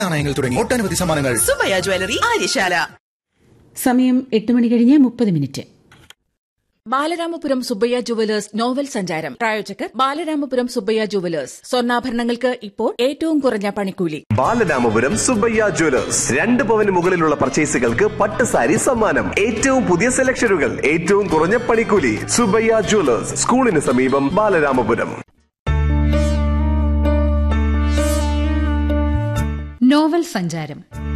നാണയങ്ങൾ തുടങ്ങി ഒട്ടനവധി സമ്മാനങ്ങൾ സുബയ ജ്വല്ലറി ആര്യശാല സമയം എട്ട് മണി കഴിഞ്ഞ് മുപ്പത് minute Balaramapuram Subbaiah jewellers novel സഞ്ചാരം പ്രായോജകർ ബാലരാമപുരം സുബ്ബയ്യ ജുവലേഴ്സ് സ്വർണ്ണാഭരണങ്ങൾക്ക് ഇപ്പോൾ ഏറ്റവും കുറഞ്ഞ പണിക്കൂലി ബാലരാമപുരം സുബയ്യ ജ്വല്ലേഴ്സ് രണ്ട് പവന് മുകളിലുള്ള പർച്ചേസുകൾക്ക് പട്ട് സാരി സമ്മാനം ഏറ്റവും പുതിയ സെലക്ഷനുകൾ ഏറ്റവും കുറഞ്ഞ പണിക്കൂലി സുബയ്യ ജ്വല്ലേഴ്സ് സ്കൂളിന് സമീപം ബാലരാമപുരം നോവൽ സഞ്ചാരം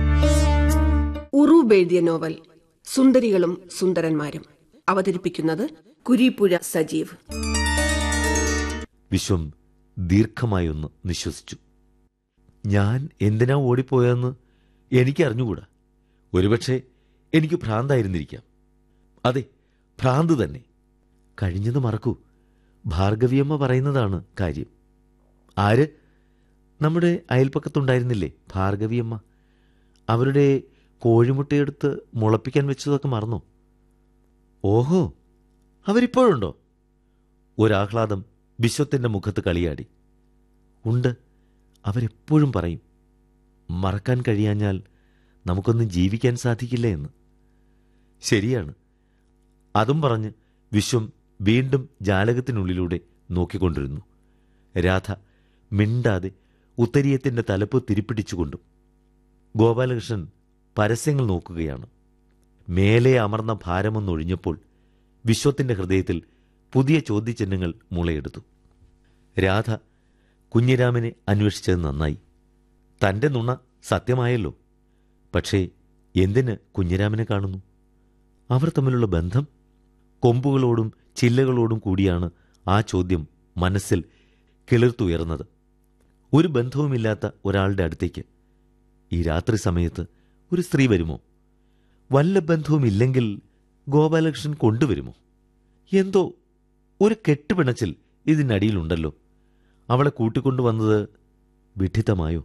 ഉറൂബ് എഴുതിയ നോവൽ സുന്ദരികളും സുന്ദരന്മാരും അവതരിപ്പിക്കുന്നത് കുരീപ്പുഴ സജീവ് വിശ്വം ദീർഘമായൊന്ന് നിശ്വസിച്ചു ഞാൻ എന്തിനാ ഓടിപ്പോയതെന്ന് എനിക്കറിഞ്ഞുകൂടാ ഒരുപക്ഷെ എനിക്ക് ഭ്രാന്തായിരുന്നിരിക്കാം അതെ ഭ്രാന്ത് തന്നെ കഴിഞ്ഞത് മറക്കൂ ഭാർഗവിയമ്മ പറയുന്നതാണ് കാര്യം ആര് നമ്മുടെ അയൽപ്പക്കത്തുണ്ടായിരുന്നില്ലേ ഭാർഗവിയമ്മ അവരുടെ കോഴിമുട്ടയെടുത്ത് മുളപ്പിക്കാൻ വെച്ചതൊക്കെ മറന്നോ ഓഹോ അവരിപ്പോഴുണ്ടോ ഒരാഹ്ലാദം വിശ്വത്തിന്റെ മുഖത്ത് കളിയാടി ഉണ്ട് അവരെപ്പോഴും പറയും മറക്കാൻ കഴിയാഞ്ഞാൽ നമുക്കൊന്നും ജീവിക്കാൻ സാധിക്കില്ല എന്ന് ശരിയാണ് അതും പറഞ്ഞ് വിശ്വം വീണ്ടും ജാലകത്തിനുള്ളിലൂടെ നോക്കിക്കൊണ്ടിരുന്നു രാധ മിണ്ടാതെ ഉത്തരീയത്തിന്റെ തലപ്പ് തിരിപ്പിടിച്ചുകൊണ്ടും ഗോപാലകൃഷ്ണൻ പരസ്യങ്ങൾ നോക്കുകയാണ് മേലെ അമർന്ന ഭാരമൊന്നൊഴിഞ്ഞപ്പോൾ വിശ്വത്തിന്റെ ഹൃദയത്തിൽ പുതിയ ചോദ്യചിഹ്നങ്ങൾ മുളയെടുത്തു രാധ കുഞ്ഞിരാമനെ അന്വേഷിച്ചത് നന്നായി തന്റെ നുണ സത്യമായല്ലോ പക്ഷേ എന്തിന് കുഞ്ഞിരാമനെ കാണുന്നു അവർ തമ്മിലുള്ള ബന്ധം കൊമ്പുകളോടും ചില്ലകളോടും കൂടിയാണ് ആ ചോദ്യം മനസ്സിൽ കിളിർത്തുയർന്നത് ഒരു ബന്ധവുമില്ലാത്ത ഒരാളുടെ അടുത്തേക്ക് ഈ രാത്രി സമയത്ത് ഒരു സ്ത്രീ വരുമോ വല്ല ബന്ധവുമില്ലെങ്കിൽ ഗോപാലകൃഷ്ണൻ കൊണ്ടുവരുമോ എന്തോ ഒരു കെട്ടുപിണച്ചിൽ ഇതിനടിയിലുണ്ടല്ലോ അവളെ കൂട്ടിക്കൊണ്ടുവന്നത് വിഡ്ഢിത്തമായോ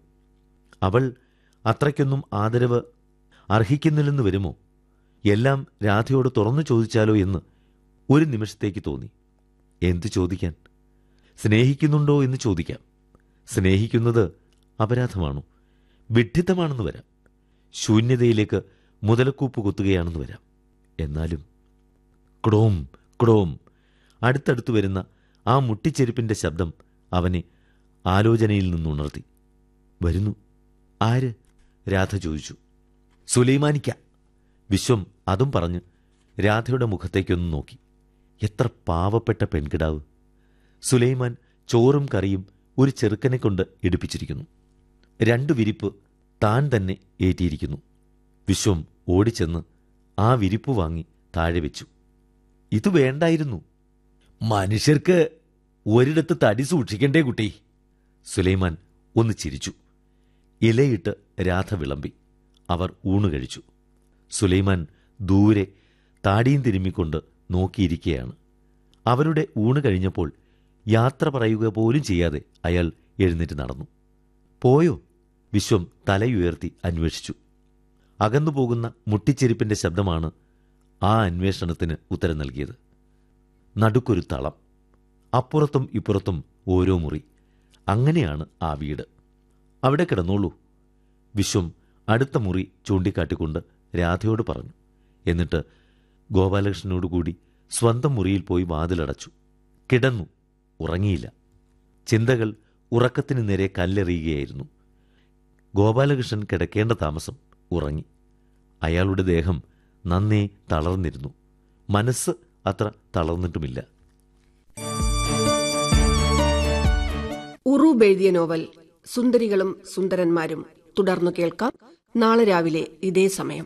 അവൾ അത്രയ്ക്കൊന്നും ആദരവ് അർഹിക്കുന്നില്ലെന്ന് വരുമോ എല്ലാം രാധയോട് തുറന്നു ചോദിച്ചാലോ എന്ന് ഒരു നിമിഷത്തേക്ക് തോന്നി എന്തു ചോദിക്കാൻ സ്നേഹിക്കുന്നുണ്ടോ എന്ന് ചോദിക്കാം സ്നേഹിക്കുന്നത് അപരാധമാണോ വിഡ്ഢിത്തമാണെന്ന് വരാം ശൂന്യതയിലേക്ക് മുതലക്കൂപ്പ് കുത്തുകയാണെന്ന് വരാം എന്നാലും ക്ടോം ക്ടോം അടുത്തടുത്ത് വരുന്ന ആ മുട്ടിച്ചെരുപ്പിന്റെ ശബ്ദം അവനെ ആലോചനയിൽ നിന്നുണർത്തി വരുന്നു ആര് രാധ ചോദിച്ചു സുലൈമാനിക്ക വിശ്വം അതും പറഞ്ഞ് രാധയുടെ മുഖത്തേക്കൊന്ന് നോക്കി എത്ര പാവപ്പെട്ട പെൺകിടാവ് സുലൈമാൻ ചോറും കറിയും ഒരു ചെറുക്കനെ കൊണ്ട് എടുപ്പിച്ചിരിക്കുന്നു രണ്ടു വിരിപ്പ് താൻ തന്നെ ഏറ്റിയിരിക്കുന്നു വിശ്വം ഓടിച്ചെന്ന് ആ വിരിപ്പ് വാങ്ങി താഴെ വെച്ചു ഇത് വേണ്ടായിരുന്നു മനുഷ്യർക്ക് ഒരിടത്ത് തടി സൂക്ഷിക്കണ്ടേ കുട്ടി സുലൈമാൻ ഒന്ന് ചിരിച്ചു ഇലയിട്ട് രാധ വിളമ്പി അവർ ഊണ് കഴിച്ചു സുലൈമാൻ ദൂരെ താടിയും തിരുമ്മിക്കൊണ്ട് നോക്കിയിരിക്കുകയാണ് അവരുടെ ഊണ് കഴിഞ്ഞപ്പോൾ യാത്ര പറയുക പോലും ചെയ്യാതെ അയാൾ എഴുന്നേറ്റ് നടന്നു പോയോ വിശ്വം തലയുയർത്തി അന്വേഷിച്ചു അകന്നുപോകുന്ന മുട്ടിച്ചെരുപ്പിന്റെ ശബ്ദമാണ് ആ അന്വേഷണത്തിന് ഉത്തരം നൽകിയത് നടുക്കൊരു തളം അപ്പുറത്തും ഇപ്പുറത്തും ഓരോ മുറി അങ്ങനെയാണ് ആ വീട് അവിടെ കിടന്നോളൂ വിശ്വം അടുത്ത മുറി ചൂണ്ടിക്കാട്ടിക്കൊണ്ട് രാധയോട് പറഞ്ഞു എന്നിട്ട് ഗോപാലകൃഷ്ണനോട് കൂടി സ്വന്തം മുറിയിൽ പോയി വാതിലടച്ചു കിടന്നു ഉറങ്ങിയില്ല ചിന്തകൾ ഉറക്കത്തിന് നേരെ കല്ലെറിയുകയായിരുന്നു ഗോപാലകൃഷ്ണൻ കിടക്കേണ്ട താമസം ഉറങ്ങി അയാളുടെ ദേഹം നന്നേ തളർന്നിരുന്നു മനസ്സ് അത്ര തളർന്നിട്ടുമില്ല ഉറൂബ് എഴുതിയ നോവൽ സുന്ദരികളും സുന്ദരന്മാരും തുടർന്നു കേൾക്കാം നാളെ രാവിലെ ഇതേ സമയം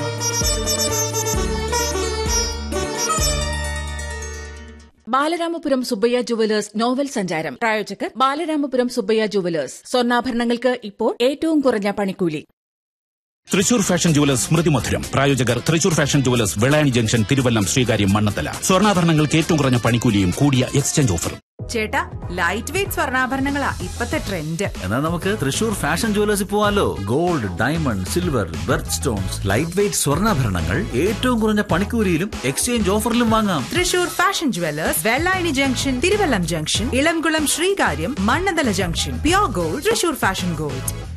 ബാലരാമപുരം സുബ്ബയ്യ ജുവലേഴ്സ് നോവൽ സഞ്ചാരം പ്രായോജകർ ബാലരാമപുരം സുബ്ബയ്യ ജുവലേഴ്സ് സ്വർണ്ണാഭരണങ്ങൾക്ക് ഇപ്പോൾ ഏറ്റവും കുറഞ്ഞ പണിക്കൂലി തൃശൂർ ഫാഷൻ ജുവലേഴ്സ് സ്മൃതി മധുരം പ്രായോജകർ Thrissur fashion jewellers Vellayani junction Thiruvallam Sreekaryam Mannathala സ്വർണ്ണാഭരണങ്ങൾക്ക് ഏറ്റവും കുറഞ്ഞ പണിക്കൂലിയും കൂടിയ എക്സ്ചേഞ്ച് ഓഫറും ചേട്ടാ ലൈറ്റ് വെയിറ്റ് സ്വർണ്ണാഭരണങ്ങളാ ഇപ്പത്തെ ട്രെൻഡ് എന്നാൽ നമുക്ക് തൃശൂർ ഫാഷൻ ജുവലേഴ്സിൽ പോവാലോ gold diamond silver birth stones light weight സ്വർണ്ണാഭരണങ്ങൾ ഏറ്റവും കുറഞ്ഞ പണിക്കൂലിയിലും എക്സ്ചേഞ്ച് ഓഫറിലും വാങ്ങാം Thrissur fashion jewellers Vellayani junction Thiruvallam junction Ilamkulam Sreekaryam Mannanthala junction pure gold Thrissur fashion gold